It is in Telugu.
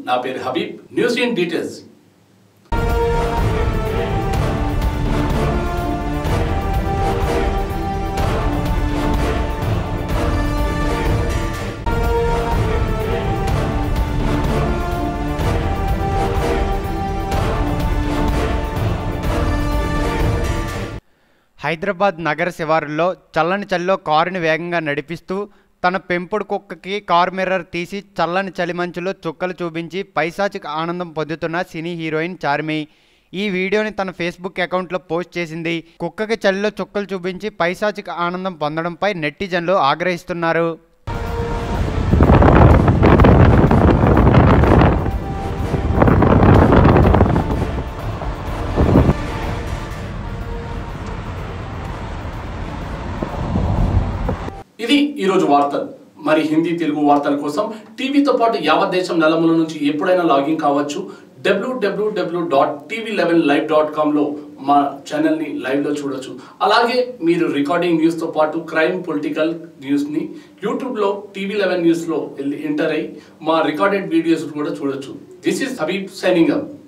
నా పేరు Habeeb news in details Hyderabad నగర శివారుల్లో చల్లని చలిలో కారుని వేగంగా నడిపిస్తూ తన పెంపుడు కుక్కకి కారు మిర్రర్ తీసి చల్లని చలిమంచులో చుక్కలు చూపించి పైశాచిక ఆనందం పొందుతున్న సినీ హీరోయిన్ చార్మి ఈ వీడియోని తన ఫేస్బుక్ అకౌంట్లో పోస్ట్ చేసింది కుక్కకి చలిలో చుక్కలు చూపించి పైశాచిక ఆనందం పొందడంపై నెటిజన్లు ఆగ్రహిస్తున్నారు ఇది ఈరోజు వార్తలు మరి హిందీ తెలుగు వార్తల కోసం టీవీతో పాటు యావత్ దేశం నలుమూల నుంచి ఎప్పుడైనా లాగిన్ కావచ్చు W W W dot TV eleven live dot కామ్లో మా ఛానల్ని లైవ్లో చూడొచ్చు అలాగే మీరు రికార్డింగ్ న్యూస్తో పాటు క్రైమ్ పొలిటికల్ న్యూస్ని యూట్యూబ్లో టీవీ లెవెన్ న్యూస్లో వెళ్ళి ఎంటర్ అయ్యి మా రికార్డెడ్ వీడియోస్ కూడా చూడొచ్చు this is Habeeb signing up